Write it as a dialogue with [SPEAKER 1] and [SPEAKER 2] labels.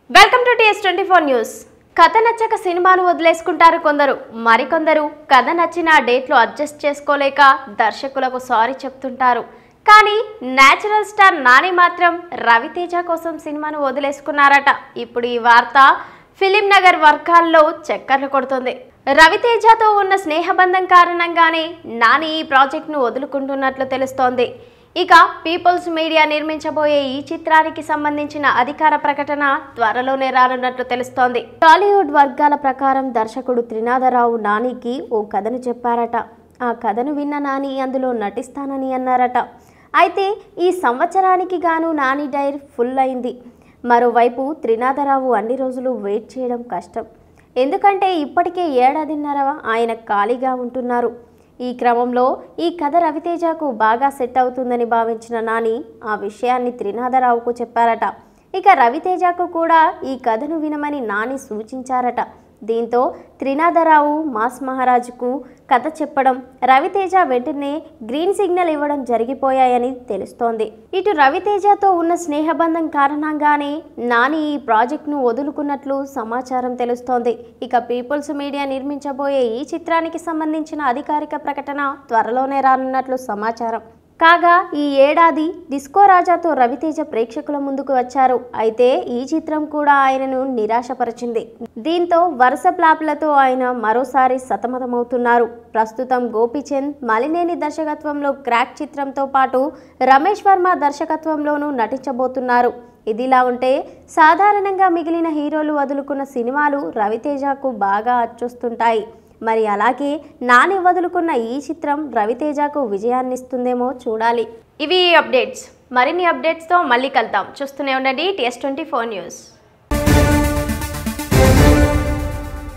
[SPEAKER 1] welcome to TS twenty four news కథ నచ్చక సినిమాను వదిలేసుకుంటారు కొందరు మరికొందరు కథ నచ్చిన డేట్లు అడ్జస్ట్ చేసుకోలేక దర్శకులకు సారీ చెప్తుంటారు కానీ నేచురల్ స్టార్ నాని మాత్రం రవితేజ కోసం సినిమాను వదిలేసుకున్నారట ఇప్పుడు ఈ వార్త ఫిలిం నగర్ వర్గాల్లో చక్కర్లు కొడుతుంది రవితేజతో ఉన్న స్నేహబంధం కారణంగానే నాని ఈ ప్రాజెక్ట్ను వదులుకుంటున్నట్లు తెలుస్తోంది ఇక పీపుల్స్ మీడియా నిర్మించబోయే ఈ చిత్రానికి సంబంధించిన అధికార ప్రకటన త్వరలోనే రానున్నట్లు తెలుస్తోంది టాలీవుడ్ వర్గాల ప్రకారం దర్శకుడు త్రినాథరావు నానికి ఓ కథను చెప్పారట ఆ కథను విన్న నాని అందులో నటిస్తానని అన్నారట అయితే ఈ సంవత్సరానికి గాను నాని డైర్ ఫుల్ అయింది మరోవైపు త్రినాథరావు అన్ని రోజులు వెయిట్ చేయడం కష్టం ఎందుకంటే ఇప్పటికే ఏడాదిన్నర ఆయన ఖాళీగా ఉంటున్నారు ఈ క్రమంలో ఈ కథ రవితేజకు బాగా సెట్ అవుతుందని భావించిన నాని ఆ విషయాన్ని త్రినాథరావుకు చెప్పారట ఇక రవితేజకు కూడా ఈ కథను వినమని నాని సూచించారట దీంతో త్రినాథరావు మాస్ మహారాజుకు కథ చెప్పడం రవితేజ వెంటనే గ్రీన్ సిగ్నల్ ఇవ్వడం జరిగిపోయాయని తెలుస్తోంది ఇటు రవితేజతో ఉన్న స్నేహబంధం కారణంగానే నాని ఈ ప్రాజెక్టును వదులుకున్నట్లు సమాచారం తెలుస్తోంది ఇక పీపుల్స్ మీడియా నిర్మించబోయే ఈ చిత్రానికి సంబంధించిన అధికారిక ప్రకటన త్వరలోనే రానున్నట్లు సమాచారం కాగా ఈ ఏడాది డిస్కో రాజాతో రవితేజ ప్రేక్షకుల ముందుకు వచ్చారు అయితే ఈ చిత్రం కూడా ఆయనను నిరాశపరిచింది దీంతో వరుస ప్లాప్లతో ఆయన మరోసారి సతమతమవుతున్నారు ప్రస్తుతం గోపీచంద్ మలినేని దర్శకత్వంలో క్రాక్ చిత్రంతో పాటు రమేష్ వర్మ దర్శకత్వంలోనూ నటించబోతున్నారు ఇదిలా ఉంటే సాధారణంగా మిగిలిన హీరోలు వదులుకున్న సినిమాలు రవితేజకు బాగా అచ్చొస్తుంటాయి మరి అలాగే నాని వదులుకున్న ఈ చిత్రం రవితేజకు విజయాన్నిస్తుందేమో చూడాలి ఇవి ఈ అప్డేట్స్ మరిన్ని అప్డేట్స్తో మళ్ళీ కలుద్దాం చూస్తూనే ఉండండి టీఎస్ ట్వంటీ ఫోర్ న్యూస్